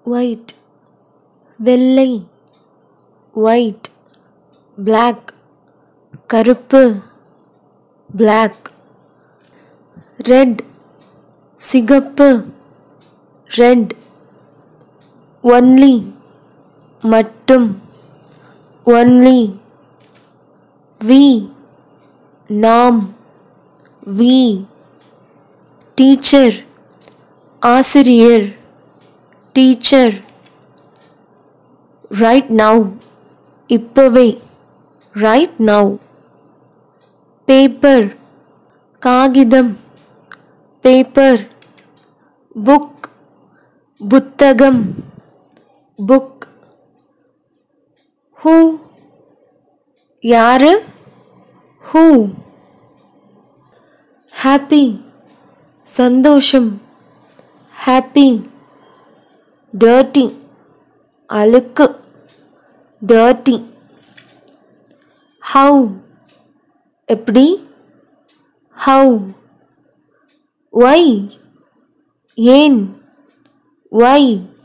white வெள்ளை white black கருப்பு black red சிகப்பு ரெட் ஒன்லி மட்டும் ஒன்லி வி நாம் வி டீச்சர் ஆசிரியர் டீச்சர் ரைட் நவ் இப்பவே ரைட் நவ் பேப்பர் காகிதம் பேப்பர் புக் புத்தகம் புக் ஹூ யாரு ஹூ ஹாப்பி சந்தோஷம் ஹாப்பி டர்ட்டி அழுக்கு டர்ட்டி ஹவு எப்படி ஹவு ஒய் ஏன் ஒய்